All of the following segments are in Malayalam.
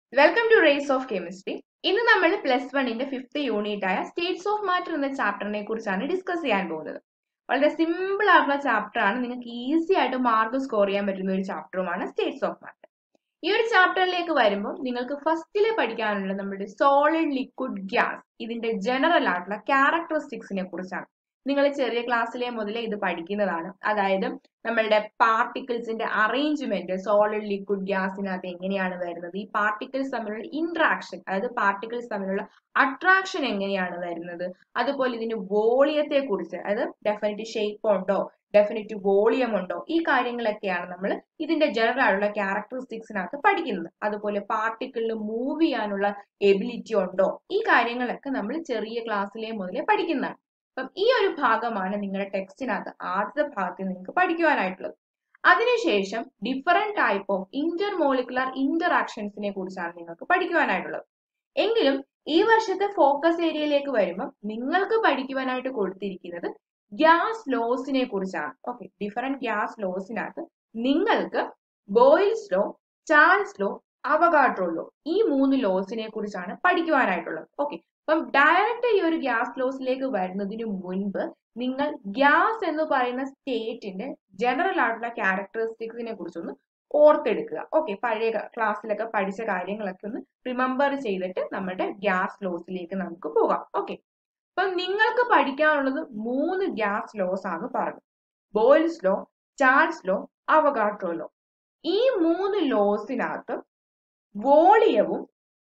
Welcome to race of chemistry ഇന്ന് നമ്മൾ പ്ലസ് വണ്ണിന്റെ ഫിഫ്ത്ത് യൂണിറ്റ് ആയ സ്റ്റേറ്റ്സ് ഓഫ് മാറ്റർ എന്ന ചാപ്റ്ററിനെ കുറിച്ചാണ് ഡിസ്കസ് ചെയ്യാൻ പോകുന്നത് വളരെ സിമ്പിൾ ആയിട്ടുള്ള ചാപ്റ്റർ ആണ് നിങ്ങൾക്ക് ഈസി ആയിട്ട് മാർക്ക് സ്കോർ ചെയ്യാൻ പറ്റുന്ന ഒരു ചാപ്റ്ററുമാണ് സ്റ്റേറ്റ്സ് ഓഫ് മാറ്റർ ഈ ഒരു ചാപ്റ്ററിലേക്ക് വരുമ്പോൾ നിങ്ങൾക്ക് ഫസ്റ്റിലെ പഠിക്കാനുള്ള നമ്മുടെ സോളിഡ് ലിക്വിഡ് ഗ്യാസ് ഇതിന്റെ ജനറൽ ആയിട്ടുള്ള ക്യാരക്ടറിസ്റ്റിക്സിനെ കുറിച്ചാണ് നിങ്ങൾ ചെറിയ ക്ലാസ്സിലെ മുതലേ ഇത് പഠിക്കുന്നതാണ് അതായത് നമ്മളുടെ പാർട്ടിക്കിൾസിന്റെ അറേഞ്ച്മെന്റ് സോളിഡ് ലിക്വിഡ് ഗ്യാസിനകത്ത് എങ്ങനെയാണ് വരുന്നത് ഈ പാർട്ടിക്കിൾസ് തമ്മിലുള്ള ഇന്ററാക്ഷൻ അതായത് പാർട്ടിക്കിൾസ് തമ്മിലുള്ള അട്രാക്ഷൻ എങ്ങനെയാണ് വരുന്നത് അതുപോലെ ഇതിന് വോളിയത്തെ കുറിച്ച് അതായത് ഡെഫിനറ്റ് ഷേപ്പ് ഉണ്ടോ ഡെഫിനറ്റ് വോളിയം ഉണ്ടോ ഈ കാര്യങ്ങളൊക്കെയാണ് നമ്മൾ ഇതിന്റെ ജനറൽ ആയിട്ടുള്ള ക്യാരക്ടറിസ്റ്റിക്സിനകത്ത് പഠിക്കുന്നത് അതുപോലെ പാർട്ടിക്കിളിന് മൂവ് ചെയ്യാനുള്ള എബിലിറ്റി ഉണ്ടോ ഈ കാര്യങ്ങളൊക്കെ നമ്മൾ ചെറിയ ക്ലാസ്സിലെ മുതലേ പഠിക്കുന്നതാണ് അപ്പം ഈ ഒരു ഭാഗമാണ് നിങ്ങളുടെ ടെക്സ്റ്റിനകത്ത് ആദ്യത്തെ ഭാഗത്തിൽ നിങ്ങൾക്ക് പഠിക്കുവാനായിട്ടുള്ളത് അതിനുശേഷം different type of inter molecular ഇന്ററാക്ഷൻസിനെ കുറിച്ചാണ് നിങ്ങൾക്ക് പഠിക്കുവാനായിട്ടുള്ളത് എങ്കിലും ഈ വർഷത്തെ ഫോക്കസ് ഏരിയയിലേക്ക് വരുമ്പോൾ നിങ്ങൾക്ക് പഠിക്കുവാനായിട്ട് കൊടുത്തിരിക്കുന്നത് ഗ്യാസ് ലോസിനെ കുറിച്ചാണ് ഓക്കെ ഡിഫറെന്റ് ഗ്യാസ് ലോസിനകത്ത് നിങ്ങൾക്ക് Boyle's law Charles law Avogadro law ഈ മൂന്ന് ലോസിനെ കുറിച്ചാണ് പഠിക്കുവാനായിട്ടുള്ളത് ഓക്കെ അപ്പം ഡയറക്റ്റ് ഈ ഒരു ഗ്യാസ് ലോസിലേക്ക് വരുന്നതിന് മുൻപ് നിങ്ങൾ ഗ്യാസ് എന്ന് പറയുന്ന സ്റ്റേറ്റിന്റെ ജനറൽ ആയിട്ടുള്ള ക്യാരക്ടറിസ്റ്റിക്സിനെ കുറിച്ചൊന്ന് ഓർത്തെടുക്കുക ഓക്കെ പഴയ ക്ലാസ്സിലൊക്കെ പഠിച്ച കാര്യങ്ങളൊക്കെ ഒന്ന് റിമെമ്പർ ചെയ്തിട്ട് നമ്മുടെ ഗ്യാസ് ലോസിലേക്ക് നമുക്ക് പോകാം ഓക്കെ അപ്പം നിങ്ങൾക്ക് പഠിക്കാനുള്ളത് മൂന്ന് ഗ്യാസ് ലോസ് ആണ് പറഞ്ഞു Boyle's law Charles law Avogadro law ഈ മൂന്ന് ലോസിനകത്ത് വോളിയവും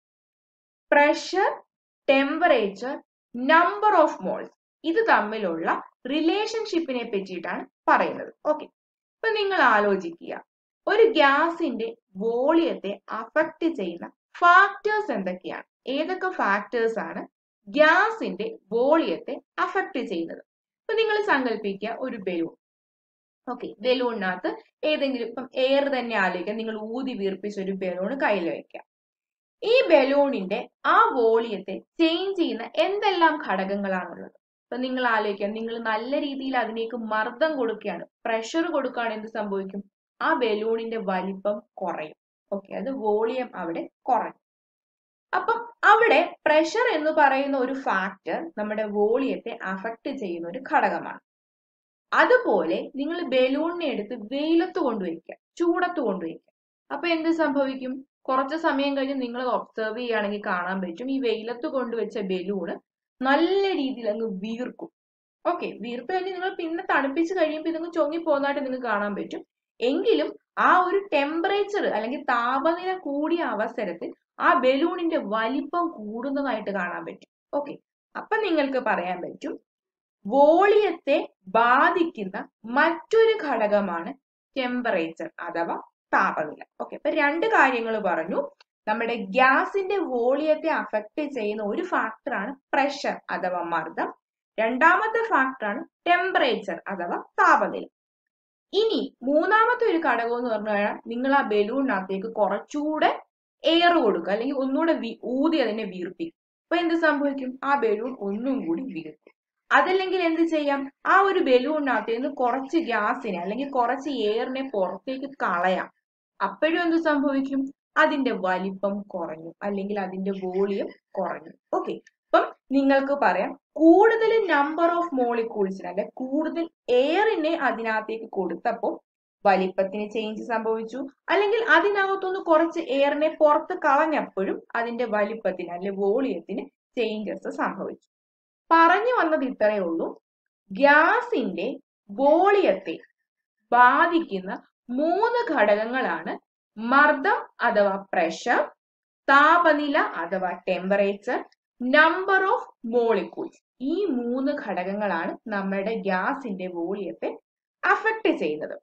pressure temperature number of moles ഇത് തമ്മിലുള്ള റിലേഷൻഷിപ്പിനെ പറ്റിയിട്ടാണ് പറയുന്നത് ഓക്കെ അപ്പൊ നിങ്ങൾ ആലോചിക്കുക ഒരു ഗ്യാസിന്റെ വോളിയത്തെ അഫക്റ്റ് ചെയ്യുന്ന ഫാക്ടേഴ്സ് എന്തൊക്കെയാണ് ഏതൊക്കെ ഫാക്ടേഴ്സ് ആണ് ഗ്യാസിന്റെ വോളിയത്തെ അഫക്റ്റ് ചെയ്യുന്നത് അപ്പൊ നിങ്ങൾ സങ്കല്പിക്കുക ഒരു ബലൂൺ ഓക്കെ ബലൂണിനകത്ത് ഏതെങ്കിലും ഇപ്പം എയർ തന്നെ ആലോചിക്കാം നിങ്ങൾ ഊതി വീർപ്പിച്ച ഒരു ബലൂൺ കയ്യിൽ വെക്കാം ഈ ബലൂണിന്റെ ആ വോളിയത്തെ ചേഞ്ച് ചെയ്യുന്ന എന്തെല്ലാം ഘടകങ്ങളാണുള്ളത് അപ്പൊ നിങ്ങൾ ആലോചിക്കാം നിങ്ങൾ നല്ല രീതിയിൽ അതിനേക്ക് മർദ്ദം കൊടുക്കുകയാണ് പ്രഷർ കൊടുക്കുകയാണ് എന്ത് സംഭവിക്കും ആ ബലൂണിന്റെ വലിപ്പം കുറയും ഓക്കെ അത് വോളിയം അവിടെ കുറയും അപ്പം അവിടെ പ്രഷർ എന്ന് പറയുന്ന ഒരു ഫാക്ടർ നമ്മുടെ വോളിയത്തെ അഫക്റ്റ് ചെയ്യുന്ന ഒരു ഘടകമാണ് അതുപോലെ നിങ്ങൾ ബലൂണിനെ എടുത്ത് വെയിലത്ത് കൊണ്ടുവയ്ക്കുക ചൂടത്ത് കൊണ്ടുവയ്ക്കുക അപ്പൊ എന്ത് സംഭവിക്കും കുറച്ച് സമയം കഴിഞ്ഞ് നിങ്ങൾ ഒബ്സർവ് ചെയ്യുകയാണെങ്കിൽ കാണാൻ പറ്റും ഈ വെയിലത്ത് കൊണ്ടുവച്ച ബലൂണ് നല്ല രീതിയിൽ അങ്ങ് വീർക്കും ഓക്കെ വീർപ്പ് കഴിഞ്ഞ് നിങ്ങൾ പിന്നെ തണുപ്പിച്ച് കഴിയുമ്പോൾ ഇതങ്ങ് ചൊങ്ങി പോകുന്നതായിട്ട് നിങ്ങൾക്ക് കാണാൻ പറ്റും എങ്കിലും ആ ഒരു ടെമ്പറേച്ചർ അല്ലെങ്കിൽ താപനില കൂടിയ അവസരത്തിൽ ആ ബലൂണിന്റെ വലിപ്പം കൂടുന്നതായിട്ട് കാണാൻ പറ്റും ഓക്കെ അപ്പൊ നിങ്ങൾക്ക് പറയാൻ പറ്റും വോളിയത്തെ ബാധിക്കുന്ന മറ്റൊരു ഘടകമാണ് ടെമ്പറേച്ചർ അഥവാ താപനില ഓക്കെ അപ്പൊ രണ്ട് കാര്യങ്ങൾ പറഞ്ഞു നമ്മുടെ ഗ്യാസിന്റെ വോളിയത്തെ അഫക്റ്റ് ചെയ്യുന്ന ഒരു ഫാക്ടറാണ് പ്രഷർ അഥവാ മർദ്ദം രണ്ടാമത്തെ ഫാക്ടറാണ് ടെമ്പറേച്ചർ അഥവാ താപനില ഇനി മൂന്നാമത്തെ ഒരു ഘടകം എന്ന് പറഞ്ഞു കഴിഞ്ഞാൽ നിങ്ങൾ ആ ബലൂണിനകത്തേക്ക് കുറച്ചുകൂടെ എയർ കൊടുക്കുക അല്ലെങ്കിൽ ഒന്നുകൂടെ ഊതി അതിനെ വീർപ്പിക്കും അപ്പൊ എന്ത് സംഭവിക്കും ആ ബലൂൺ ഒന്നും കൂടി വീർക്കും അതല്ലെങ്കിൽ എന്ത് ചെയ്യാം ആ ഒരു ബലൂണിനകത്ത് നിന്ന് കുറച്ച് ഗ്യാസിനെ അല്ലെങ്കിൽ കുറച്ച് എയറിനെ പുറത്തേക്ക് കളയാം അപ്പോഴും എന്ത് സംഭവിക്കും അതിന്റെ വലിപ്പം കുറഞ്ഞു അല്ലെങ്കിൽ അതിന്റെ വോളിയം കുറഞ്ഞു ഓക്കെ അപ്പം നിങ്ങൾക്ക് പറയാം കൂടുതൽ നമ്പർ ഓഫ് മോളിക്യൂൾസിന് അല്ലെ കൂടുതൽ എയറിനെ അതിനകത്തേക്ക് കൊടുത്തപ്പോൾ വലിപ്പത്തിന് ചേഞ്ച് സംഭവിച്ചു അല്ലെങ്കിൽ അതിനകത്തുനിന്ന് കുറച്ച് എയറിനെ പുറത്ത് കളഞ്ഞപ്പോഴും അതിന്റെ വലിപ്പത്തിന് അല്ലെ വോളിയത്തിന് ചേഞ്ചസ് സംഭവിച്ചു പറഞ്ഞു വന്നത് ഇത്രയേ ഉള്ളൂ ഗ്യാസിന്റെ വോളിയത്തെ ബാധിക്കുന്ന മൂന്ന് ഘടകങ്ങളാണ് മർദ്ദം അഥവാ പ്രഷർ താപനില അഥവാ ടെമ്പറേച്ചർ നമ്പർ ഓഫ് മോളിക്യൂൾസ് ഈ മൂന്ന് ഘടകങ്ങളാണ് നമ്മുടെ ഗ്യാസിന്റെ വോളിയത്തെ അഫക്റ്റ് ചെയ്യുന്നത്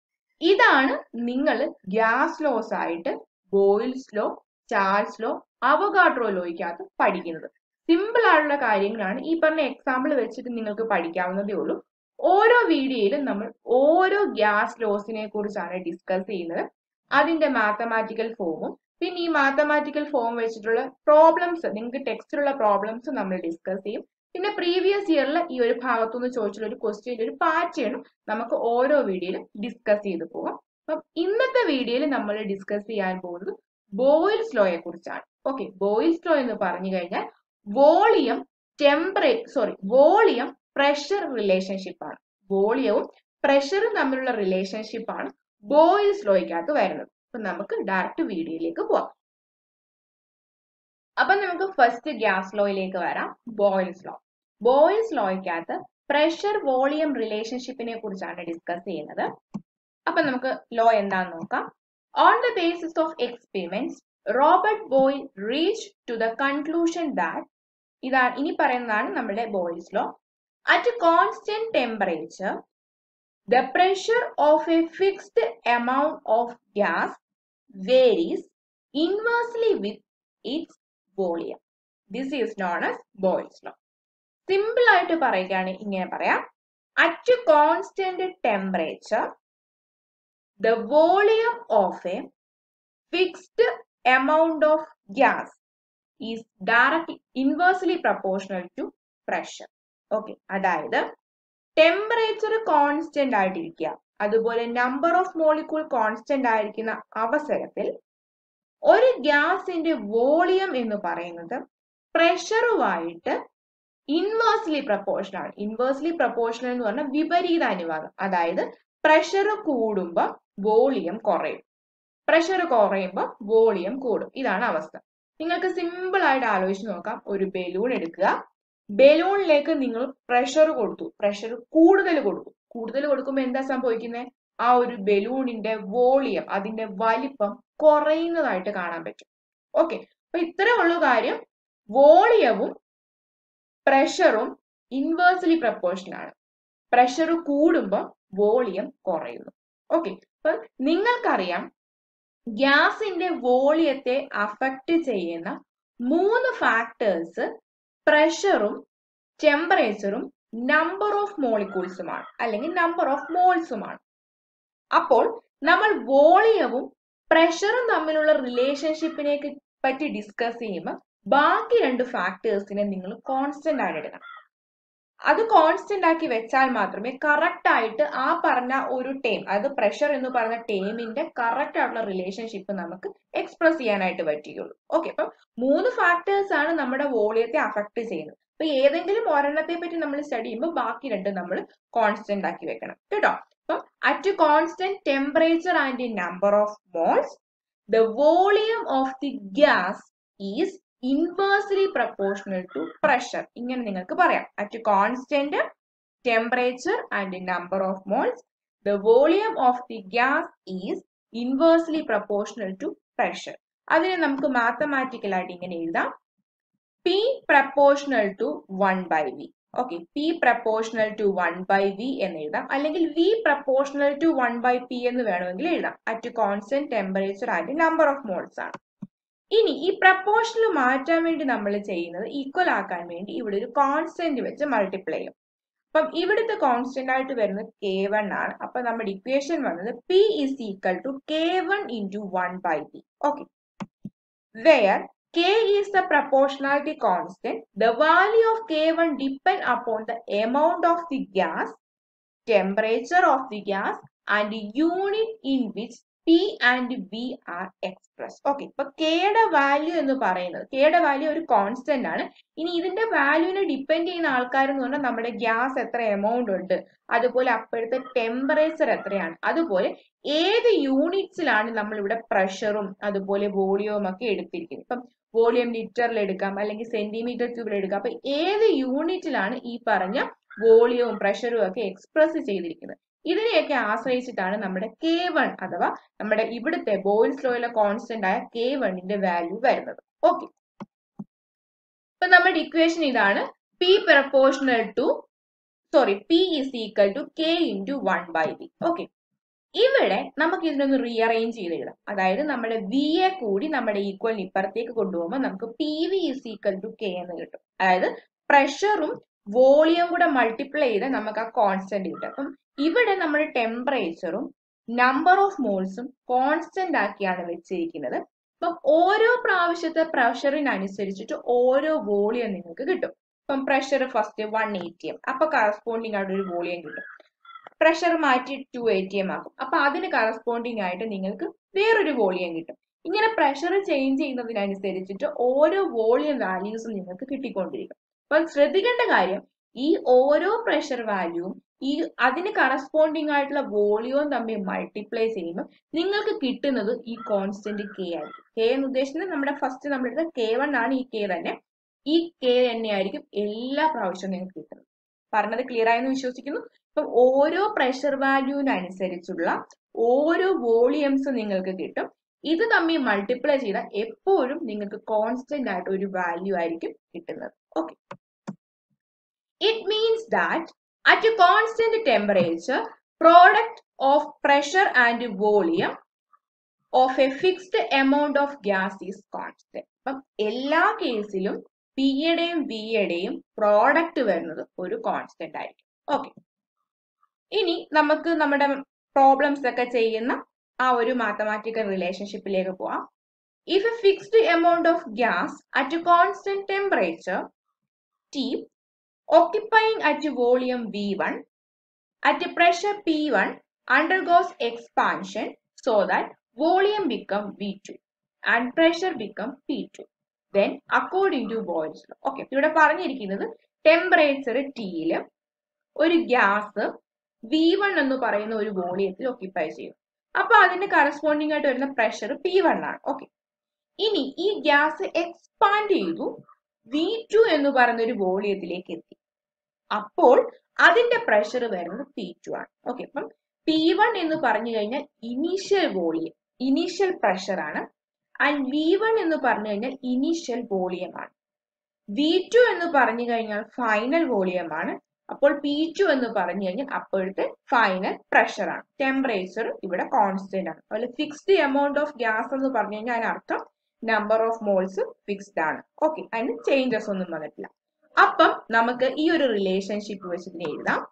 ഇതാണ് നിങ്ങൾ ഗ്യാസ് ലോസ് ആയിട്ട് Boyle's law Charles law Avogadro ലോയ്ക്കകത്ത് പഠിക്കുന്നത് സിമ്പിൾ ആയിട്ടുള്ള കാര്യങ്ങളാണ് ഈ പറഞ്ഞ എക്സാമ്പിൾ വെച്ചിട്ട് നിങ്ങൾക്ക് പഠിക്കാവുന്നതേ ഉള്ളൂ ഓരോ വീഡിയോയിലും നമ്മൾ ഓരോ ഗ്യാസ് ലോസിനെ കുറിച്ചാണ് ഡിസ്കസ് ചെയ്യുന്നത് അതിന്റെ മാത്തമാറ്റിക്കൽ ഫോമും പിന്നെ ഈ മാത്തമാറ്റിക്കൽ ഫോം വെച്ചിട്ടുള്ള പ്രോബ്ലംസ് നിങ്ങൾക്ക് ടെക്സ്റ്റിലുള്ള പ്രോബ്ലംസ് നമ്മൾ ഡിസ്കസ് ചെയ്യും പിന്നെ പ്രീവിയസ് ഇയറിൽ ഈ ഒരു ഭാഗത്തുനിന്ന് ചോദിച്ചുള്ള ഒരു ക്വസ്റ്റ്യൻ്റെ ഒരു പാറ്റേണും നമുക്ക് ഓരോ വീഡിയോയിലും ഡിസ്കസ് ചെയ്ത് പോകാം അപ്പം ഇന്നത്തെ വീഡിയോയിൽ നമ്മൾ ഡിസ്കസ് ചെയ്യാൻ പോകുന്നത് ബോയിൽസ് ലോയെ കുറിച്ചാണ് ഓക്കെ ബോയിൽസ് ലോ എന്ന് പറഞ്ഞു കഴിഞ്ഞാൽ volume temperate sorry volume pressure relationship ആണ് വോളിയവും പ്രഷറും തമ്മിലുള്ള റിലേഷൻഷിപ്പ് ആണ് ബോയിൽസ് ലോയ്ക്കകത്ത് വരുന്നത് അപ്പൊ നമുക്ക് ഡയറക്റ്റ് വീഡിയോയിലേക്ക് പോവാം അപ്പൊ നമുക്ക് ഫസ്റ്റ് ഗ്യാസ് ലോയിലേക്ക് വരാം ബോയിൽസ് ലോ ബോയിൽസ് ലോയ്ക്കകത്ത് പ്രഷർ വോളിയം റിലേഷൻഷിപ്പിനെ കുറിച്ചാണ് ഡിസ്കസ് ചെയ്യുന്നത് അപ്പൊ നമുക്ക് ലോ എന്താന്ന് നോക്കാം on the basis of experiments Robert Boyle reach to the conclusion that ഇതാണ് ഇനി പറയുന്നതാണ് നമ്മുടെ Boyle's law at constant temperature the pressure of a fixed amount of gas varies inversely with its volume this is known as Boyle's law simple ആയിട്ട് പറയുകയാണ് ഇങ്ങനെ പറയാം at constant temperature the volume of a fixed amount of gas is direct inversely proportional to pressure okay അതായത് ടെമ്പറേച്ചർ കോൺസ്റ്റന്റ് ആയിട്ടിരിക്കുക അതുപോലെ നമ്പർ ഓഫ് മോളിക്യൂൾ കോൺസ്റ്റന്റ് ആയിരിക്കുന്ന അവസരത്തിൽ ഒരു ഗ്യാസിന്റെ വോളിയം എന്ന് പറയുന്നത് പ്രഷറുമായിട്ട് ഇൻവേഴ്സ്ലി പ്രപ്പോർഷണൽ ആണ് ഇൻവേഴ്സ്ലി പ്രപ്പോർഷണൽ എന്ന് പറഞ്ഞാൽ വിപരീത അനുപാതം അതായത് പ്രഷർ കൂടുമ്പോൾ വോളിയം കുറയും പ്രഷർ കുറയുമ്പോൾ വോളിയം കൂടും ഇതാണ് അവസ്ഥ നിങ്ങൾക്ക് സിമ്പിൾ ആയിട്ട് ആലോചിച്ച് നോക്കാം ഒരു ബലൂൺ എടുക്കുക ബലൂണിലേക്ക് നിങ്ങൾ പ്രഷർ കൊടുത്തു പ്രഷർ കൂടുതൽ കൊടുത്തു കൂടുതൽ കൊടുക്കുമ്പോൾ എന്താ സംഭവിക്കുന്നത് ആ ഒരു ബലൂണിന്റെ വോളിയം അതിന്റെ വലിപ്പം കുറയുന്നതായിട്ട് കാണാൻ പറ്റും ഓക്കെ അപ്പൊ ഇത്രേ ഉള്ളൂ കാര്യം വോളിയവും പ്രഷറും ഇൻവേഴ്സ്ലി പ്രപ്പോർഷൻ ആണ് പ്രഷർ കൂടുമ്പോൾ വോളിയം കുറയുന്നു ഓക്കെ അപ്പൊ നിങ്ങൾക്കറിയാം ഗ്യാസിന്റെ വോളിയത്തെ അഫക്റ്റ് ചെയ്യുന്ന മൂന്ന് ഫാക്ടേഴ്സ് പ്രഷറും ടെമ്പറേച്ചറും നമ്പർ ഓഫ് മോളിക്യൂൾസുമാണ് അല്ലെങ്കിൽ നമ്പർ ഓഫ് മോൾസുമാണ് അപ്പോൾ നമ്മൾ വോളിയവും പ്രഷറും തമ്മിലുള്ള റിലേഷൻഷിപ്പിനെ പറ്റി ഡിസ്കസ് ചെയ്യുമ്പോൾ ബാക്കി രണ്ട് ഫാക്ടേഴ്സിനെ നിങ്ങൾ കോൺസ്റ്റന്റ് ആയിട്ട് എടുക്കണം അത് കോൺസ്റ്റന്റ് ആക്കി വെച്ചാൽ മാത്രമേ കറക്റ്റ് ആയിട്ട് ആ പറഞ്ഞ ഒരു ടേം അതായത് പ്രഷർ എന്ന് പറഞ്ഞ ടേമിന്റെ കറക്റ്റ് ആയിട്ടുള്ള റിലേഷൻഷിപ്പ് നമുക്ക് എക്സ്പ്രസ് ചെയ്യാനായിട്ട് പറ്റുകയുള്ളൂ ഓക്കെ അപ്പം മൂന്ന് ഫാക്ടേഴ്സ് ആണ് നമ്മുടെ വോളിയത്തെ അഫക്ട് ചെയ്യുന്നത് അപ്പൊ ഏതെങ്കിലും ഒരെണ്ണത്തെ പറ്റി നമ്മൾ സ്റ്റഡി ചെയ്യുമ്പോൾ ബാക്കി രണ്ടും നമ്മൾ കോൺസ്റ്റന്റ് ആക്കി വെക്കണം കേട്ടോ അപ്പം at constant temperature and number of moles the volume of the gas is inversely proportional to pressure ഇങ്ങനെ നിങ്ങൾക്ക് പറയാം at constant temperature and number of moles the volume of the gas is inversely proportional to pressure അതിനെ നമുക്ക് മാത്തമാറ്റിക്കൽ ആയിട്ട് ഇങ്ങനെ എഴുതാം P proportional to one by V okay P proportional to one by V എന്ന് എഴുതാം അല്ലെങ്കിൽ V proportional to one by P എന്ന് വേണമെങ്കിൽ എഴുതാം at constant temperature and number of moles ആണ് ഇനി ഈ പ്രപ്പോർഷണൽ മാറ്റാൻ വേണ്ടി നമ്മൾ ചെയ്യുന്നത് ഈക്വൽ ആക്കാൻ വേണ്ടി ഇവിടെ ഒരു കോൺസ്റ്റന്റ് വെച്ച് മൾട്ടിപ്ലൈ ചെയ്യും അപ്പം ഇവിടുത്തെ കോൺസ്റ്റന്റ് ആയിട്ട് വരുന്നത് കെ വൺ ആണ് അപ്പൊ നമ്മുടെ ഇക്വേഷൻ വന്നത് P is equal to K one into one by P okay where k is the proportionality constant the value of k1 depend upon the amount of the gas temperature of the gas and unit in which p and v are expressed okay ഇപ്പൊ കെയുടെ വാല്യൂ എന്ന് പറയുന്നത് കെയുടെ വാല്യൂ ഒരു കോൺസ്റ്റന്റ് ആണ് ഇനി ഇതിന്റെ വാല്യൂവിനെ ഡിപ്പെൻഡ് ചെയ്യുന്ന ആൾക്കാർ എന്ന് പറഞ്ഞാൽ നമ്മുടെ ഗ്യാസ് എത്ര എമൗണ്ട് ഉണ്ട് അതുപോലെ അപ്പോഴത്തെ ടെമ്പറേച്ചർ എത്രയാണ് അതുപോലെ ഏത് യൂണിറ്റ്സിലാണ് നമ്മൾ ഇവിടെ പ്രഷറും അതുപോലെ വോളിയവും ഒക്കെ എടുത്തിരിക്കുന്നത് ഇപ്പം വോളിയം ലിറ്ററിൽ എടുക്കാം അല്ലെങ്കിൽ സെന്റിമീറ്റർ ക്യൂബിൽ എടുക്കാം അപ്പൊ ഏത് യൂണിറ്റിലാണ് ഈ പറഞ്ഞ വോളിയവും പ്രഷറും ഒക്കെ എക്സ്പ്രസ് ചെയ്തിരിക്കുന്നത് ഇതിനെയൊക്കെ ആശ്രയിച്ചിട്ടാണ് നമ്മുടെ കെ വൺ അഥവാ നമ്മുടെ ഇവിടുത്തെ ബോയിൽസ് ലോയിലെ കോൺസ്റ്റന്റ് ആയ കെ വണ്ണിന്റെ വാല്യൂ വരുന്നത് ഓക്കെ ഇപ്പൊ നമ്മുടെ ഇക്വേഷൻ ഇതാണ് P proportional to sorry P is equal to K into one by V okay ഇവിടെ നമുക്ക് ഇതിനൊന്ന് റീഅറേഞ്ച് ചെയ്ത് എഴുതാം അതായത് നമ്മുടെ വി എ കൂടി നമ്മുടെ ഈക്വലിന് ഇപ്പുറത്തേക്ക് കൊണ്ടുപോകുമ്പോൾ നമുക്ക് P V is equal to K എന്ന് കിട്ടും അതായത് പ്രഷറും വോളിയം കൂടെ മൾട്ടിപ്ലൈ ചെയ്ത് നമുക്ക് ആ കോൺസ്റ്റന്റ് കിട്ടും അപ്പം ഇവിടെ നമ്മുടെ ടെമ്പറേച്ചറും നമ്പർ ഓഫ് മോൾസും കോൺസ്റ്റന്റ് ആക്കിയാണ് വെച്ചിരിക്കുന്നത് അപ്പം ഓരോ പ്രാവശ്യത്തെ പ്രഷറിനനുസരിച്ചിട്ട് ഓരോ വോളിയം നിങ്ങൾക്ക് കിട്ടും ഇപ്പം pressure first one eighty M അപ്പൊ കറസ്പോണ്ടിങ് ആയിട്ട് ഒരു വോളിയം കിട്ടും പ്രഷർ മാറ്റി ടു എയ്റ്റി എം ആക്കും അപ്പൊ അതിന് കറസ്പോണ്ടിങ് ആയിട്ട് നിങ്ങൾക്ക് വേറൊരു വോളിയം കിട്ടും ഇങ്ങനെ പ്രഷർ ചേഞ്ച് ചെയ്യുന്നതിനനുസരിച്ചിട്ട് ഓരോ വോളിയം വാല്യൂസും നിങ്ങൾക്ക് കിട്ടിക്കൊണ്ടിരിക്കും അപ്പൊ ശ്രദ്ധിക്കേണ്ട കാര്യം ഈ ഓരോ പ്രഷർ വാല്യൂവും ഈ അതിന് കറസ്പോണ്ടിങ് ആയിട്ടുള്ള വോളിയവും തമ്മിൽ മൾട്ടിപ്ലൈ ചെയ്യുമ്പോൾ നിങ്ങൾക്ക് കിട്ടുന്നത് ഈ കോൺസ്റ്റന്റ് കെ ആയിരിക്കും കെ എന്ന് ഉദ്ദേശിക്കുന്നത് നമ്മുടെ ഫസ്റ്റ് നമ്മുടെ കെ വൺ ആണ് ഈ കെ തന്നെ ഈ കെ തന്നെയായിരിക്കും എല്ലാ പ്രാവശ്യവും നിങ്ങൾക്ക് കിട്ടുന്നത് പറഞ്ഞത് ക്ലിയർ ആയെന്ന് വിശ്വസിക്കുന്നു അപ്പം ഓരോ പ്രഷർ വാല്യൂവിനനുസരിച്ചുള്ള ഓരോ വോളിയംസ് നിങ്ങൾക്ക് കിട്ടും ഇത് തമ്മിൽ മൾട്ടിപ്ലൈ ചെയ്താൽ എപ്പോഴും നിങ്ങൾക്ക് കോൺസ്റ്റന്റ് ആയിട്ട് ഒരു വാല്യൂ ആയിരിക്കും കിട്ടുന്നത് okay it means that at a constant temperature product of pressure and volume of a fixed amount of gas is constant അപ്പം എല്ലാ കേസിലും പി യുടെയും വി യുടെയും പ്രോഡക്റ്റ് വരുന്നത് ഒരു കോൺസ്റ്റന്റ് ആയിരിക്കും ഓക്കെ ഇനി നമുക്ക് നമ്മുടെ പ്രോബ്ലംസ് ഒക്കെ ചെയ്യുന്ന ആ ഒരു മാത്തമാറ്റിക്കൽ റിലേഷൻഷിപ്പിലേക്ക് പോവാം if a fixed amount of gas at a constant temperature T occupying at a volume V1 at a pressure P1 undergoes expansion so that volume become V2 and pressure become P2. Then according to Boyle's law. Okay, ഇവിടെ പറഞ്ഞിരിക്കുന്നത് ടെമ്പറേച്ചർ ടിയിൽ ഒരു ഗ്യാസ് വി വൺ എന്ന് പറയുന്ന ഒരു വോളിയത്തിൽ ഒക്യുപ്പൈ ചെയ്യും അപ്പൊ അതിന്റെ കറസ്പോണ്ടിങ് ആയിട്ട് വരുന്ന പ്രഷർ പി വൺ ആണ് ഓക്കെ ഇനി ഈ ഗ്യാസ് എക്സ്പാൻഡ് ചെയ്തു വി ടു എന്ന് പറയുന്ന ഒരു വോളിയത്തിലേക്ക് എത്തി അപ്പോൾ അതിന്റെ പ്രഷർ വരുന്നത് പി ടു ആണ് ഓക്കെ അപ്പം പി വൺ എന്ന് പറഞ്ഞു കഴിഞ്ഞാൽ ഇനീഷ്യൽ വോളിയം ഇനീഷ്യൽ പ്രഷർ ആണ് ആൻഡ് വി വൺ എന്ന് പറഞ്ഞു കഴിഞ്ഞാൽ ഇനീഷ്യൽ വോളിയം ആണ് വി ടു എന്ന് പറഞ്ഞു കഴിഞ്ഞാൽ ഫൈനൽ വോളിയം ആണ് അപ്പോൾ പി ടു എന്ന് പറഞ്ഞു കഴിഞ്ഞാൽ അപ്പോഴത്തെ ഫൈനൽ പ്രഷർ ആണ് ടെമ്പറേച്ചർ ഇവിടെ കോൺസ്റ്റന്റ് ആണ് അതുപോലെ ഫിക്സ്ഡ് എമൗണ്ട് ഓഫ് ഗ്യാസ് എന്ന് പറഞ്ഞു കഴിഞ്ഞാൽ അതിനർത്ഥം നമ്പർ ഓഫ് മോൾസ് ഫിക്സ്ഡ് ആണ് ഓക്കെ അതിന് ചേഞ്ചസ് ഒന്നും വന്നിട്ടില്ല അപ്പം നമുക്ക് ഈ ഒരു റിലേഷൻഷിപ്പ് വെച്ചിട്ട് എഴുതാം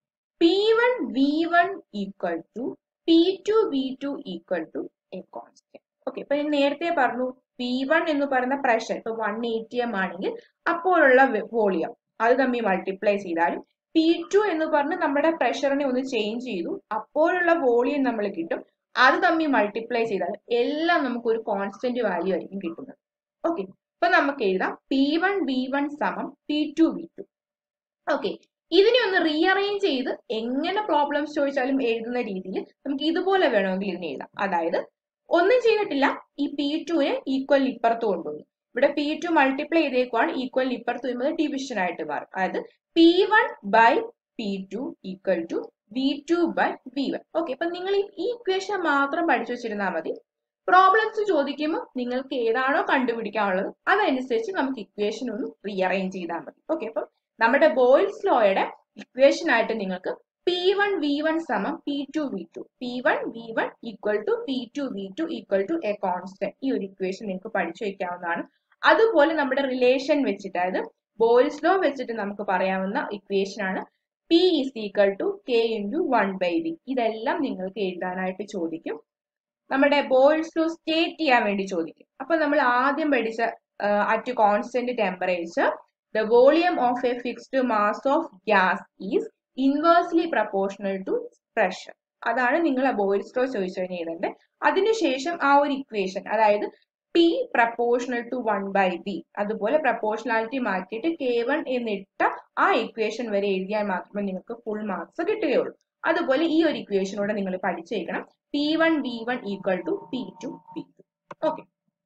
P one V one equal to P two V two equal to a constant okay ഇപ്പൊ ഞാൻ നേരത്തെ പറഞ്ഞു പി വൺ എന്ന് പറയുന്ന പ്രഷർ ഇപ്പൊ വൺ എയ്റ്റി എം ആണെങ്കിൽ അപ്പോഴുള്ള വോളിയം അത് തമ്മിൽ മൾട്ടിപ്ലൈ ചെയ്താലും പി ടു എന്ന് പറഞ്ഞ് നമ്മുടെ പ്രഷറിനെ ഒന്ന് ചേഞ്ച് ചെയ്തു അപ്പോഴുള്ള വോളിയം നമ്മൾ കിട്ടും അത് തമ്മിൽ മൾട്ടിപ്ലൈ ചെയ്താൽ എല്ലാം നമുക്ക് ഒരു കോൺസ്റ്റന്റ് വാല്യൂ ആയിരിക്കും കിട്ടുന്നത് ഓക്കെ അപ്പൊ നമുക്ക് എഴുതാം പി വൺ വി വൺ സമം P two V two okay ഇതിനെ ഒന്ന് റീഅറേഞ്ച് ചെയ്ത് എങ്ങനെ പ്രോബ്ലംസ് ചോദിച്ചാലും എഴുതുന്ന രീതിയിൽ നമുക്ക് ഇതുപോലെ വേണമെങ്കിൽ ഇതിനെ എഴുതാം അതായത് ഒന്നും ചെയ്തിട്ടില്ല ഈ പി ടുവിനെ ഈക്വൽ ഇപ്പുറത്ത് കൊണ്ടുവന്നു ഇവിടെ പി ടു മൾട്ടിപ്ലൈ ചെയ്തേക്കുവാണ് ഈക്വൽ ഇപ്പുറത്ത് വരുമ്പോൾ ഡിവിഷൻ ആയിട്ട് മാറും അതായത് P one by P two equal to V two by V one okay അപ്പൊ നിങ്ങൾ ഈ ഇക്വേഷൻ മാത്രം പഠിച്ചു വെച്ചിരുന്നാൽ മതി പ്രോബ്ലംസ് ചോദിക്കുമ്പോൾ നിങ്ങൾക്ക് ഏതാണോ കണ്ടുപിടിക്കാനുള്ളത് അതനുസരിച്ച് നമുക്ക് ഇക്വേഷൻ ഒന്ന് റീഅറേഞ്ച് ചെയ്താൽ മതി ഓക്കെ അപ്പം നമ്മുടെ ബോയ്സ് ലോയുടെ ഇക്വേഷൻ ആയിട്ട് നിങ്ങൾക്ക് പി വൺ വി വൺ സമം P two V two P one V one equal to P two V two equal to a constant ഈ ഒരു ഇക്വേഷൻ നിങ്ങൾക്ക് പഠിച്ചു വെക്കാവുന്നതാണ് അതുപോലെ നമ്മുടെ റിലേഷൻ വെച്ചിട്ട് അതായത് ബോയ്സ് ലോ വെച്ചിട്ട് നമുക്ക് പറയാവുന്ന ഇക്വേഷൻ ആണ് P is equal to K into one by V ഇതെല്ലാം നിങ്ങൾക്ക് എഴുതാനായിട്ട് ചോദിക്കും നമ്മുടെ ബോയ്സ് ലോ സ്റ്റേറ്റ് ചെയ്യാൻ വേണ്ടി ചോദിക്കും അപ്പൊ നമ്മൾ ആദ്യം പഠിച്ച at constant temperature the volume of a fixed mass of gas is inversely proportional to pressure അതാണ് നിങ്ങൾ ആ ബോയ്സ് ലോ ചോദിച്ചു കഴിഞ്ഞാൽ എഴുതേണ്ടത് അതിനുശേഷം ആ ഒരു ഇക്വേഷൻ അതായത് P proportional to one by B അതുപോലെ പ്രപ്പോർഷണാലിറ്റി മാറ്റിയിട്ട് കെ വൺ എന്നിട്ട ആ ഇക്വേഷൻ വരെ എഴുതിയാൽ മാത്രമേ നിങ്ങൾക്ക് ഫുൾ മാർക്സ് കിട്ടുകയുള്ളൂ അതുപോലെ ഈ ഒരു ഇക്വേഷനോടെ നിങ്ങൾ പഠിച്ചേക്കണം P one V one equal to P two P two okay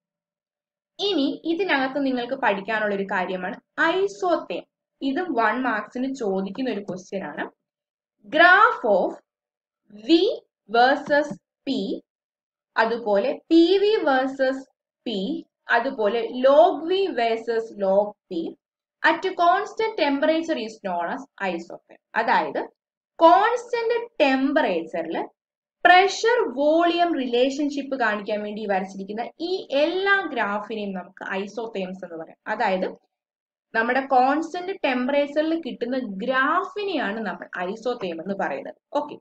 ഇനി ഇതിനകത്ത് നിങ്ങൾക്ക് പഠിക്കാനുള്ള ഒരു കാര്യമാണ് ഐസോത്തേം ഇതും വൺ മാർക്സിന് ചോദിക്കുന്ന ഒരു ക്വസ്റ്റ്യൻ ആണ് graph of V versus P അതുപോലെ പി വി വേഴ്സസ് പി അതുപോലെ log V versus log P at constant temperature is known as isotherm അതായത് കോൺസ്റ്റന്റ് ടെമ്പറേച്ചറിൽ പ്രഷർ വോളിയം റിലേഷൻഷിപ്പ് കാണിക്കാൻ വേണ്ടി വരച്ചിരിക്കുന്ന ഈ എല്ലാ ഗ്രാഫിനെയും നമുക്ക് ഐസോതേംസ് എന്ന് പറയാം അതായത് നമ്മുടെ കോൺസ്റ്റന്റ് ടെമ്പറേച്ചറിൽ കിട്ടുന്ന ഗ്രാഫിനെയാണ് നമ്മൾ ഐസോതേം എന്ന് പറയുന്നത് ഓക്കെ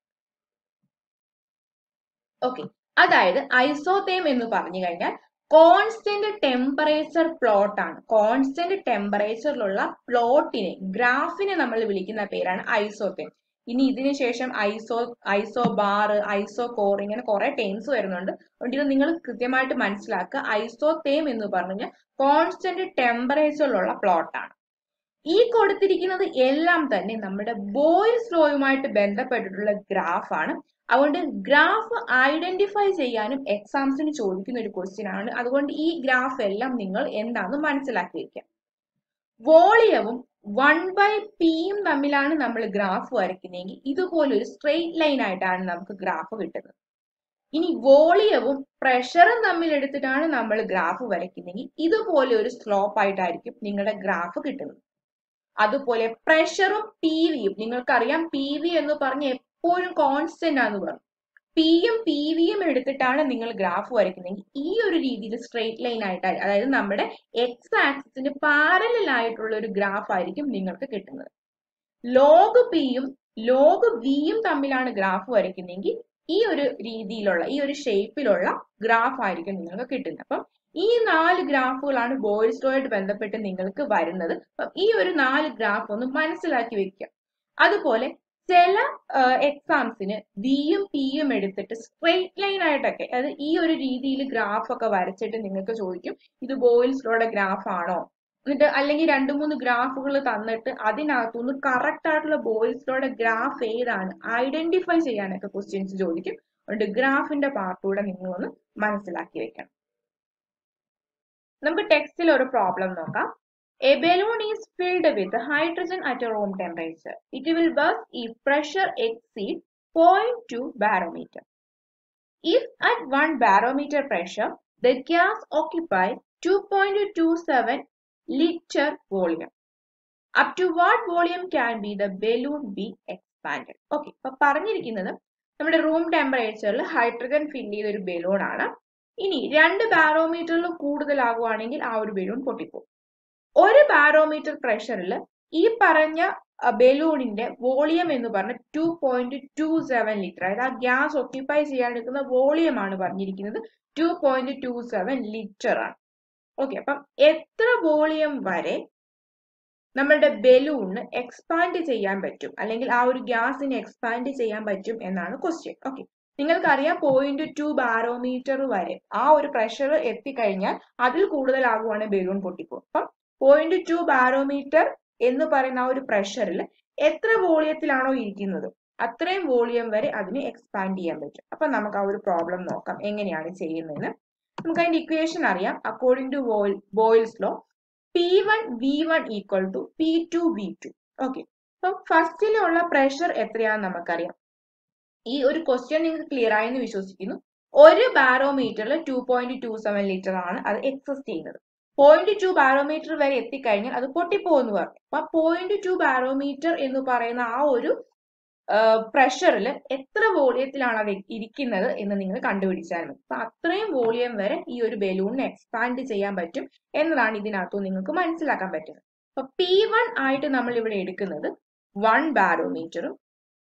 ഓക്കെ അതായത് ഐസോതേം എന്ന് പറഞ്ഞു കഴിഞ്ഞാൽ കോൺസ്റ്റന്റ് ടെമ്പറേച്ചർ പ്ലോട്ട് ആണ് കോൺസ്റ്റന്റ് ടെമ്പറേച്ചറിലുള്ള പ്ലോട്ടിനെ ഗ്രാഫിനെ നമ്മൾ വിളിക്കുന്ന പേരാണ് ഐസോതേം ഇനി ഇതിന് ശേഷം ഐസോ ഐസോ ബാർ ഐസോ കോർ ഇങ്ങനെ കുറെ ടേംസ് വരുന്നുണ്ട് അതുകൊണ്ട് ഇത് നിങ്ങൾ കൃത്യമായിട്ട് മനസ്സിലാക്കുക ഐസോ തേം എന്ന് പറഞ്ഞാൽ കോൺസ്റ്റന്റ് ടെമ്പറേച്ചറിലുള്ള പ്ലോട്ടാണ് ഈ കൊടുത്തിരിക്കുന്നത് എല്ലാം തന്നെ നമ്മുടെ ബോയ്സ് ലോയുമായിട്ട് ബന്ധപ്പെട്ടിട്ടുള്ള ഗ്രാഫാണ് അതുകൊണ്ട് ഗ്രാഫ് ഐഡന്റിഫൈ ചെയ്യാനും എക്സാംസിന് ചോദിക്കുന്ന ഒരു ക്വസ്റ്റ്യൻ ആണ് അതുകൊണ്ട് ഈ ഗ്രാഫ് എല്ലാം നിങ്ങൾ എന്താണെന്ന് മനസ്സിലാക്കി വെക്കുക വോളിയവും വൺ ബൈ പിയും തമ്മിലാണ് നമ്മൾ ഗ്രാഫ് വരയ്ക്കുന്നതെങ്കിൽ ഇതുപോലെ ഒരു സ്ട്രെയിറ്റ് ലൈൻ ആയിട്ടാണ് നമുക്ക് ഗ്രാഫ് കിട്ടുന്നത് ഇനി വോളിയവും പ്രഷറും തമ്മിൽ എടുത്തിട്ടാണ് നമ്മൾ ഗ്രാഫ് വരയ്ക്കുന്നതെങ്കിൽ ഇതുപോലെ ഒരു സ്ലോപ്പ് ആയിട്ടായിരിക്കും നിങ്ങളുടെ ഗ്രാഫ് കിട്ടുന്നത് അതുപോലെ പ്രഷറും പി വിയും നിങ്ങൾക്കറിയാം പി വി എന്ന് പറഞ്ഞ എപ്പോഴും കോൺസ്റ്റന്റ് ആണെന്ന് പറഞ്ഞു പിയും പി വിയും എടുത്തിട്ടാണ് നിങ്ങൾ ഗ്രാഫ് വരയ്ക്കുന്നതെങ്കിൽ ഈ ഒരു രീതിയിൽ സ്ട്രെയിറ്റ് ലൈൻ ആയിട്ടാണ് അതായത് നമ്മുടെ എക്സ് ആക്സിന് പാരലൽ ആയിട്ടുള്ള ഒരു ഗ്രാഫ് ആയിരിക്കും നിങ്ങൾക്ക് കിട്ടുന്നത് ലോഗ് പിയും ലോഗ് വിയും തമ്മിലാണ് ഗ്രാഫ് വരയ്ക്കുന്നതെങ്കിൽ ഈ ഒരു രീതിയിലുള്ള ഈ ഒരു ഷേപ്പിലുള്ള ഗ്രാഫ് ആയിരിക്കും നിങ്ങൾക്ക് കിട്ടുന്നത് അപ്പം ഈ നാല് ഗ്രാഫുകളാണ് ബോയ്സ് ലോയായിട്ട് ബന്ധപ്പെട്ട് നിങ്ങൾക്ക് വരുന്നത് അപ്പം ഈ ഒരു നാല് ഗ്രാഫ് ഒന്ന് മനസ്സിലാക്കി വെക്കുക അതുപോലെ ചില എക്സാംസിന് വിയും പിയും എടുത്തിട്ട് സ്ട്രെയിറ്റ് ലൈൻ ആയിട്ടൊക്കെ അതായത് ഈ ഒരു രീതിയിൽ ഗ്രാഫ് ഒക്കെ വരച്ചിട്ട് നിങ്ങൾക്ക് ചോദിക്കും ഇത് ബോയിൽസ് ലോയുടെ ഗ്രാഫ് ആണോ എന്നിട്ട് അല്ലെങ്കിൽ രണ്ട് മൂന്ന് ഗ്രാഫുകൾ തന്നിട്ട് അതിനകത്തുനിന്ന് കറക്റ്റ് ആയിട്ടുള്ള ബോയിൽസ് ലോയുടെ ഗ്രാഫ് ഏതാണ് ഐഡന്റിഫൈ ചെയ്യാനൊക്കെ ക്വസ്റ്റ്യൻസ് ചോദിക്കും അതുകൊണ്ട് ഗ്രാഫിന്റെ പാർട്ടൂടെ നിങ്ങൾ ഒന്ന് മനസ്സിലാക്കി വെക്കണം നമുക്ക് ടെക്സ്റ്റിൽ ഒരു പ്രോബ്ലം നോക്കാം A balloon is filled with hydrogen at a room temperature. It will burst if pressure exceeds 0.2 barometer. If at 1 barometer pressure, the gas occupies 2.27 liter volume. Up to what volume can be the balloon be expanded? Okay അപ്പൊ പറഞ്ഞിരിക്കുന്നത് നമ്മുടെ റൂം ടെമ്പറേച്ചറിൽ ഹൈഡ്രജൻ ഫില്ല് ചെയ്ത ഒരു ബലൂൺ ആണ് ഇനി രണ്ട് ബാരോമീറ്ററിൽ കൂടുതലാകുവാണെങ്കിൽ ആ ഒരു ബലൂൺ പൊട്ടിപ്പോകും ഒരു ബാരോമീറ്റർ പ്രഷറിൽ ഈ പറഞ്ഞ ബലൂണിന്റെ വോളിയം എന്ന് പറഞ്ഞ two point two seven litre അതായത് ആ ഗ്യാസ് ഒക്യുപ്പൈ ചെയ്യാൻ എടുക്കുന്ന വോളിയം ആണ് പറഞ്ഞിരിക്കുന്നത് two point two seven litre ആണ് ഓക്കെ അപ്പം എത്ര വോളിയം വരെ നമ്മളുടെ ബലൂണിന് എക്സ്പാൻഡ് ചെയ്യാൻ പറ്റും അല്ലെങ്കിൽ ആ ഒരു ഗ്യാസിന് എക്സ്പാൻഡ് ചെയ്യാൻ പറ്റും എന്നാണ് ക്വസ്റ്റ്യൻ ഓക്കെ നിങ്ങൾക്കറിയാം പോയിന്റ് ടു ബാരോമീറ്റർ വരെ ആ ഒരു പ്രഷർ എത്തിക്കഴിഞ്ഞാൽ അതിൽ കൂടുതലാകുവാണെങ്കിൽ ബലൂൺ പൊട്ടിപ്പോകും അപ്പം പോയിന്റ് ടു ബാരോമീറ്റർ എന്ന് പറയുന്ന ആ ഒരു പ്രഷറിൽ എത്ര വോളിയത്തിലാണോ ഇരിക്കുന്നത് അത്രയും വോളിയം വരെ അതിന് എക്സ്പാൻഡ് ചെയ്യാൻ പറ്റും അപ്പൊ നമുക്ക് ആ ഒരു പ്രോബ്ലം നോക്കാം എങ്ങനെയാണ് ചെയ്യുന്നതെന്ന് നമുക്ക് അതിന്റെ ഇക്വേഷൻ അറിയാം according to Boyle's law P one V one equal to P two V two okay അപ്പൊ ഫസ്റ്റിലുള്ള പ്രഷർ എത്രയാണെന്ന് നമുക്കറിയാം ഈ ഒരു ക്വസ്റ്റ്യൻ നിങ്ങൾക്ക് ക്ലിയർ ആയെന്ന് വിശ്വസിക്കുന്നു ഒരു ബാരോമീറ്ററിൽ two point two seven litre ആണ് അത് എക്സസ് ചെയ്യുന്നത് പോയിന്റ് ടു ബാരോമീറ്റർ വരെ എത്തിക്കഴിഞ്ഞാൽ അത് പൊട്ടിപ്പോകുന്നു പറഞ്ഞു അപ്പൊ പോയിന്റ് ടു ബാരോമീറ്റർ എന്ന് പറയുന്ന ആ ഒരു പ്രഷറിൽ എത്ര വോളിയത്തിലാണ് അത് ഇരിക്കുന്നത് എന്ന് നിങ്ങൾ കണ്ടുപിടിച്ചാൽ മതി അപ്പൊ അത്രയും വോളിയം വരെ ഈ ഒരു ബലൂണിന് എക്സ്പാൻഡ് ചെയ്യാൻ പറ്റും എന്നതാണ് ഇതിനകത്ത് നിങ്ങൾക്ക് മനസ്സിലാക്കാൻ പറ്റുന്നത് അപ്പൊ പി വൺ ആയിട്ട് നമ്മൾ ഇവിടെ എടുക്കുന്നത് വൺ ബാരോമീറ്ററും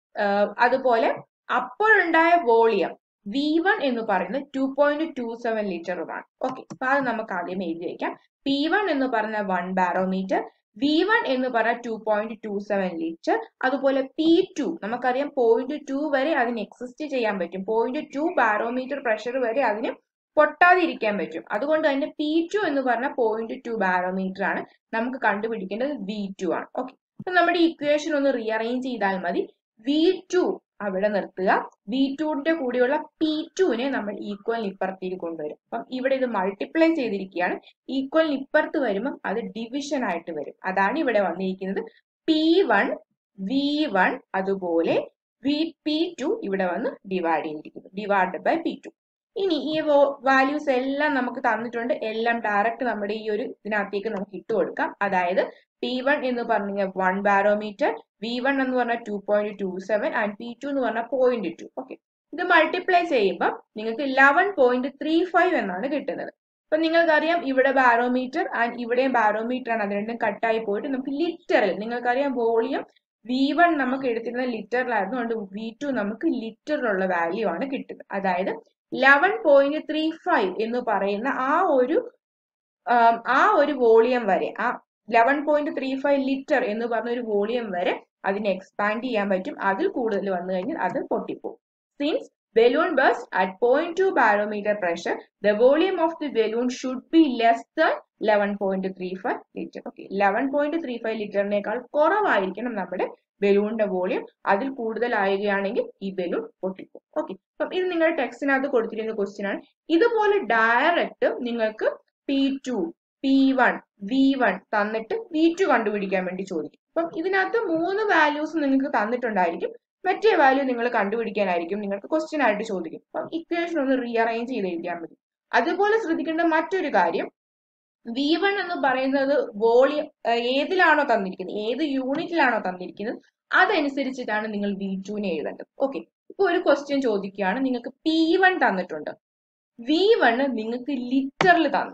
അതുപോലെ അപ്പോഴുണ്ടായ വോളിയം വി വൺ എന്ന് പറയുന്നത് ടു പോയിന്റ് ടു സെവൻ ലിറ്ററുമാണ് ഓക്കെ അപ്പൊ അത് നമുക്ക് ആദ്യം എഴുതി വയ്ക്കാം പി വൺ എന്ന് പറഞ്ഞ വൺ ബാരോമീറ്റർ വി വൺ എന്ന് പറഞ്ഞ two point two seven litre അതുപോലെ പി ടു നമുക്കറിയാം പോയിന്റ് ടു വരെ അതിന് എക്സിസ്റ്റ് ചെയ്യാൻ പറ്റും പോയിന്റ് ടു ബാരോമീറ്റർ പ്രഷർ വരെ അതിന് പൊട്ടാതിരിക്കാൻ പറ്റും അതുകൊണ്ട് തന്നെ പി ടു എന്ന് പറഞ്ഞ പോയിന്റ് ടു ബാരോമീറ്റർ ആണ് നമുക്ക് കണ്ടുപിടിക്കേണ്ടത് വി ടു ആണ് ഓക്കെ അപ്പൊ നമ്മുടെ ഇക്വേഷൻ ഒന്ന് റീഅറേഞ്ച് ചെയ്താൽ മതി വി ടു അവിടെ നിർത്തുക വി ടുവിന്റെ കൂടെയുള്ള പി ടുവിനെ നമ്മൾ ഈക്വൽ ഇപ്പുറത്തേക്ക് കൊണ്ടുവരും അപ്പം ഇവിടെ ഇത് മൾട്ടിപ്ലൈ ചെയ്തിരിക്കുകയാണ് ഈക്വൽ ഇപ്പുറത്ത് വരുമ്പം അത് ഡിവിഷൻ ആയിട്ട് വരും അതാണ് ഇവിടെ വന്നിരിക്കുന്നത് പി വൺ വി വൺ അതുപോലെ വി പി ടു ഇവിടെ വന്ന് ഡിവൈഡ് ചെയ്തിരിക്കുന്നു ഡിവൈഡ് ബൈ പി ടു ഇനി ഈ വാല്യൂസ് എല്ലാം നമുക്ക് തന്നിട്ടുണ്ട് എല്ലാം ഡയറക്റ്റ് നമ്മുടെ ഈ ഒരു ഇതിനകത്തേക്ക് നമുക്ക് ഇട്ട് കൊടുക്കാം അതായത് പി വൺ എന്ന് പറഞ്ഞ വൺ ബാരോമീറ്റർ വി വൺ എന്ന് പറഞ്ഞാൽ two point two seven and P two എന്ന് പറഞ്ഞാൽ പോയിന്റ് ടു ഓക്കെ ഇത് മൾട്ടിപ്ലൈ ചെയ്യുമ്പോൾ നിങ്ങൾക്ക് ലെവൻ പോയിന്റ് ത്രീ ഫൈവ് എന്നാണ് കിട്ടുന്നത് അപ്പൊ നിങ്ങൾക്കറിയാം ഇവിടെ ബാരോമീറ്റർ ആൻഡ് ഇവിടെയും ബാരോമീറ്റർ ആണ് അത് രണ്ടും കട്ടായി പോയിട്ട് നമുക്ക് ലിറ്ററിൽ നിങ്ങൾക്കറിയാം വോളിയം വി വൺ നമുക്ക് എടുത്തിരുന്ന ലിറ്ററിലായിരുന്നു അതുകൊണ്ട് വി ടു നമുക്ക് ലിറ്ററിലുള്ള വാല്യൂ ആണ് കിട്ടുന്നത് അതായത് ലെവൻ പോയിന്റ് ത്രീ ഫൈവ് എന്ന് പറയുന്ന ആ ഒരു ആ ഒരു വോളിയം വരെ ആ eleven point three five litre എന്ന് പറഞ്ഞ ഒരു വോളിയം വരെ അതിനെ എക്സ്പാൻഡ് ചെയ്യാൻ പറ്റും അതിൽ കൂടുതൽ വന്നു കഴിഞ്ഞാൽ അത് പൊട്ടിപ്പോകും since balloon burst at 0.2 barometer pressure the volume of the balloon should be less than 11.35 litre okay 11.35 ലിറ്ററിനേക്കാൾ കുറവായിരിക്കണം നമ്മുടെ ബലൂണിന്റെ വോളിയം അതിൽ കൂടുതലാവുകയാണെങ്കിൽ ഈ ബലൂൺ പൊട്ടിപ്പോകും ഓക്കെ അപ്പം ഇത് നിങ്ങളുടെ ടെക്സ്റ്റിനകത്ത് കൊടുത്തിരിക്കുന്ന ക്വസ്റ്റ്യൻ ആണ് ഇതുപോലെ ഡയറക്റ്റ് നിങ്ങൾക്ക് P two P one V one തന്നിട്ട് വി ടു കണ്ടുപിടിക്കാൻ വേണ്ടി ചോദിക്കും അപ്പം ഇതിനകത്ത് മൂന്ന് വാല്യൂസ് നിങ്ങൾക്ക് തന്നിട്ടുണ്ടായിരിക്കും മറ്റേ വാല്യൂ നിങ്ങൾ കണ്ടുപിടിക്കാനായിരിക്കും നിങ്ങൾക്ക് ക്വസ്റ്റ്യൻ ആയിട്ട് ചോദിക്കും അപ്പം ഇക്വേഷൻ ഒന്ന് റീഅറേഞ്ച് ചെയ്ത് എഴുതിയാൽ മതി അതുപോലെ ശ്രദ്ധിക്കേണ്ട മറ്റൊരു കാര്യം വി വൺ എന്ന് പറയുന്നത് വോളിയം ഏതിലാണോ തന്നിരിക്കുന്നത് ഏത് യൂണിറ്റിലാണോ തന്നിരിക്കുന്നത് അതനുസരിച്ചിട്ടാണ് നിങ്ങൾ വി ടുവിനെ എഴുതേണ്ടത് ഓക്കെ ഇപ്പൊ ഒരു ക്വസ്റ്റ്യൻ ചോദിക്കുകയാണ് നിങ്ങൾക്ക് പി വൺ തന്നിട്ടുണ്ട് വി വണ് നിങ്ങൾക്ക് ലിറ്ററിൽ തന്നു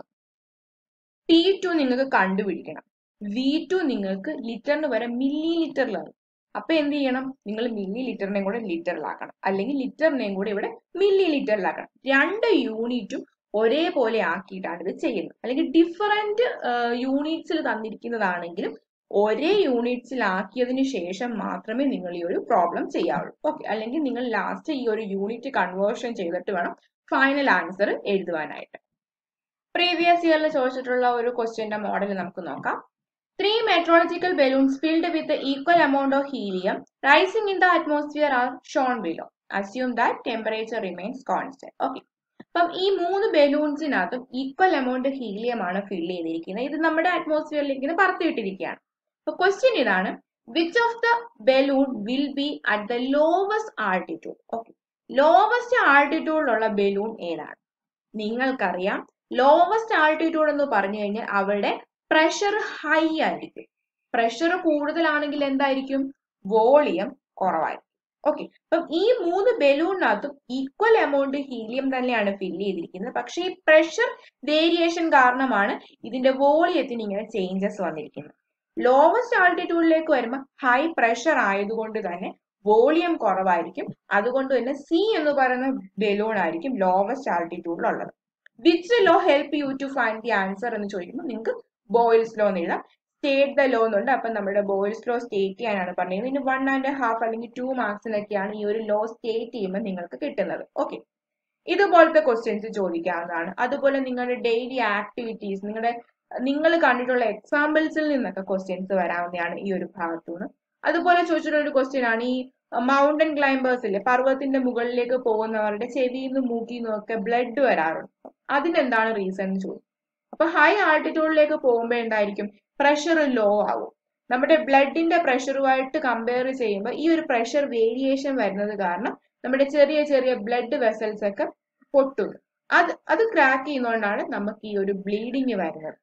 പി ടു നിങ്ങൾക്ക് കണ്ടുപിടിക്കണം വി ടു നിങ്ങൾക്ക് ലിറ്ററിന് വരെ മില്ലി ലിറ്ററിലാണ് അപ്പൊ എന്ത് ചെയ്യണം നിങ്ങൾ മില്ലി ലിറ്ററിനെയും കൂടെ ലിറ്ററിലാക്കണം അല്ലെങ്കിൽ ലിറ്ററിനെയും കൂടെ ഇവിടെ മില്ലി ലിറ്ററിലാക്കണം രണ്ട് യൂണിറ്റും ഒരേപോലെ ആക്കിയിട്ടാണ് ഇത് ചെയ്യുന്നത് അല്ലെങ്കിൽ ഡിഫറെന്റ് യൂണിറ്റ്സിൽ തന്നിരിക്കുന്നതാണെങ്കിലും ഒരേ യൂണിറ്റ്സിൽ ആക്കിയതിനു ശേഷം മാത്രമേ നിങ്ങൾ ഈ ഒരു പ്രോബ്ലം ചെയ്യാവുള്ളൂ ഓക്കെ അല്ലെങ്കിൽ നിങ്ങൾ ലാസ്റ്റ് ഈ ഒരു യൂണിറ്റ് കൺവേർഷൻ ചെയ്തിട്ട് വേണം ഫൈനൽ ആൻസർ എഴുതുവാനായിട്ട് പ്രീവിയസ് ഇയറിൽ ചോദിച്ചിട്ടുള്ള ഒരു ക്വസ്റ്റ്യന്റെ മോഡൽ നമുക്ക് നോക്കാം three metrological balloons filled with equal amount of helium rising in the atmosphere are shown below assume that temperature remains constant okay അപ്പം ഈ മൂന്ന് ബലൂൺസിനകത്തും ഈക്വൽ എമൗണ്ട് ഹീലിയം ആണ് ഫിൽ ചെയ്തിരിക്കുന്നത് ഇത് നമ്മുടെ അറ്റ്മോസ്ഫിയറിലേക്ക് പറത്തിയിട്ടിരിക്കുകയാണ് അപ്പൊ ക്വസ്റ്റ്യൻ ഇതാണ് which of the balloon will be at the lowest altitude okay lowest ആൾട്ടിറ്റ്യൂഡിലുള്ള ബലൂൺ ഏതാണ് നിങ്ങൾക്കറിയാം ലോവസ്റ്റ് ആൾട്ടിറ്റ്യൂഡ് എന്ന് പറഞ്ഞു കഴിഞ്ഞാൽ അവിടെ പ്രഷർ ഹൈ ആയിരിക്കും പ്രഷർ കൂടുതലാണെങ്കിൽ എന്തായിരിക്കും വോളിയം കുറവായിരിക്കും ഓക്കെ അപ്പം ഈ മൂന്ന് ബലൂണിനകത്തും ഈക്വൽ എമൗണ്ട് ഹീലിയം തന്നെയാണ് ഫില്ല് ചെയ്തിരിക്കുന്നത് പക്ഷേ ഈ പ്രഷർ വേരിയേഷൻ കാരണമാണ് ഇതിന്റെ വോളിയത്തിന് ഇങ്ങനെ ചേഞ്ചസ് വന്നിരിക്കുന്നത് ലോവസ്റ്റ് ആൾട്ടിറ്റ്യൂഡിലേക്ക് വരുമ്പോൾ ഹൈ പ്രഷർ ആയതുകൊണ്ട് തന്നെ വോളിയം കുറവായിരിക്കും അതുകൊണ്ട് തന്നെ സി എന്ന് പറയുന്ന ബലൂൺ ആയിരിക്കും ലോവസ്റ്റ് ആൾട്ടിറ്റ്യൂഡിലുള്ളത് which law help you to find the answer എന്ന് ചോദിക്കുമ്പോൾ നിങ്ങൾക്ക് ബോയിൽസ് ലോ എന്ന് എഴുതാം സ്റ്റേറ്റ് ദ ലോ എന്നുണ്ട് അപ്പം നമ്മുടെ ബോയിൽസ് ലോ സ്റ്റേറ്റ് ചെയ്യാനാണ് പറഞ്ഞത് ഇനി വൺ ആൻഡ് ഹാഫ് അല്ലെങ്കിൽ ടു മാർക്സിനൊക്കെയാണ് ഈ ഒരു ലോ സ്റ്റേറ്റ് ചെയ്യുമ്പോൾ നിങ്ങൾക്ക് കിട്ടുന്നത് ഓക്കെ ഇതുപോലത്തെ ക്വസ്റ്റ്യൻസ് ചോദിക്കാവുന്നതാണ് അതുപോലെ നിങ്ങളുടെ ഡെയിലി ആക്ടിവിറ്റീസ് നിങ്ങളുടെ നിങ്ങൾ കണ്ടിട്ടുള്ള എക്സാമ്പിൾസിൽ നിന്നൊക്കെ ക്വസ്റ്റ്യൻസ് വരാവുന്നതാണ് ഈ ഒരു ഭാഗത്തുനിന്ന് അതുപോലെ ചോദിച്ചിട്ടുള്ള ഒരു ക്വസ്റ്റ്യൻ ആണ് ഈ മൗണ്ടൻ ക്ലൈംബേഴ്സ് ഇല്ലേ പർവ്വതത്തിന്റെ മുകളിലേക്ക് പോകുന്നവരുടെ ചെവിയിൽ നിന്നും മൂക്കിൽ നിന്നും ഒക്കെ ബ്ലഡ് വരാറുണ്ട് അതിനെന്താണ് റീസൺ എന്ന് ചോദിക്കും അപ്പൊ ഹൈ ആൾട്ടിറ്റ്യൂഡിലേക്ക് പോകുമ്പോൾ എന്തായിരിക്കും പ്രഷർ ലോ ആവും നമ്മുടെ ബ്ലഡിന്റെ പ്രഷറുമായിട്ട് കമ്പയർ ചെയ്യുമ്പോൾ ഈ ഒരു പ്രഷർ വേരിയേഷൻ വരുന്നത് കാരണം നമ്മുടെ ചെറിയ ചെറിയ ബ്ലഡ് വെസൽസ് ഒക്കെ പൊട്ടുന്നു അത് അത് ക്രാക്ക് ചെയ്യുന്നതുകൊണ്ടാണ് നമുക്ക് ഈ ഒരു ബ്ലീഡിങ് വരുന്നത്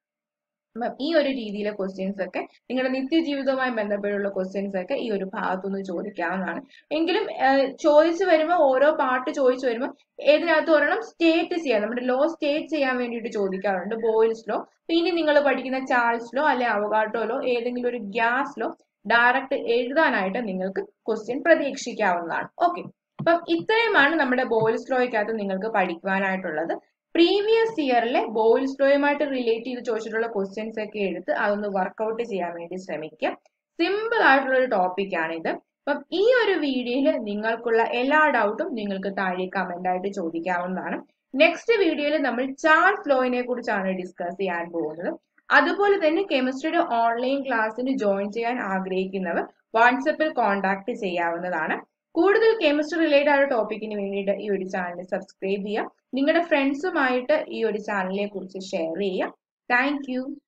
ഈ ഒരു രീതിയിലെ ക്വസ്റ്റ്യൻസ് ഒക്കെ നിങ്ങളുടെ നിത്യജീവിതവുമായി ബന്ധപ്പെട്ടുള്ള ക്വസ്റ്റ്യൻസ് ഒക്കെ ഈ ഒരു ഭാഗത്തുനിന്ന് ചോദിക്കാവുന്നതാണ് എങ്കിലും ചോദിച്ചു വരുമ്പോൾ ഓരോ പാർട്ട് ചോദിച്ചു വരുമ്പോൾ ഏതിനകത്ത് ഒരെണ്ണം സ്റ്റേറ്റ് ചെയ്യാം നമ്മുടെ ലോ സ്റ്റേറ്റ് ചെയ്യാൻ വേണ്ടിയിട്ട് ചോദിക്കാറുണ്ട് ബോയിൽസ് ലോ ഇനി നിങ്ങൾ പഠിക്കുന്ന ചാൾസ് ലോ അല്ലെ അവഗാട്ടോ ലോ ഏതെങ്കിലും ഒരു ഗ്യാസ് ലോ ഡയറക്റ്റ് എഴുതാനായിട്ട് നിങ്ങൾക്ക് ക്വസ്റ്റ്യൻ പ്രതീക്ഷിക്കാവുന്നതാണ് ഓക്കെ അപ്പം ഇത്രയുമാണ് നമ്മുടെ ബോയിൽസ് ലോയ്ക്കകത്ത് നിങ്ങൾക്ക് പഠിക്കുവാനായിട്ടുള്ളത് പ്രീവിയസ് ഇയറിലെ ബോയിൽസ് ലോയുമായിട്ട് റിലേറ്റ് ചെയ്ത് ചോദിച്ചിട്ടുള്ള ക്വസ്റ്റ്യൻസ് ഒക്കെ എടുത്ത് അതൊന്ന് വർക്കൗട്ട് ചെയ്യാൻ വേണ്ടി ശ്രമിക്കുക സിമ്പിൾ ആയിട്ടുള്ള ഒരു ടോപ്പിക് ഇത് അപ്പം ഈ ഒരു വീഡിയോയിൽ നിങ്ങൾക്കുള്ള എല്ലാ ഡൗട്ടും നിങ്ങൾക്ക് താഴെ കമന്റ് ആയിട്ട് ചോദിക്കാവുന്നതാണ് നെക്സ്റ്റ് വീഡിയോയിൽ നമ്മൾ ചാർട്ട് ഫ്ലോയിനെ കുറിച്ചാണ് ഡിസ്കസ് ചെയ്യാൻ പോകുന്നത് അതുപോലെ തന്നെ കെമിസ്ട്രിയുടെ ഓൺലൈൻ ക്ലാസ്സിന് ജോയിൻ ചെയ്യാൻ ആഗ്രഹിക്കുന്നവർ വാട്സപ്പിൽ കോൺടാക്ട് ചെയ്യാവുന്നതാണ് കൂടുതൽ കെമിസ്ട്രി റിലേറ്റഡ് ആയ ടോപ്പിക്കിന് വേണ്ടിയിട്ട് ഈ ഒരു ചാനൽ സബ്സ്ക്രൈബ് ചെയ്യുക നിങ്ങളുടെ ഫ്രണ്ട്സുമായിട്ട് ഈ ഒരു ചാനലിനെ കുറിച്ച് ഷെയർ ചെയ്യുക താങ്ക്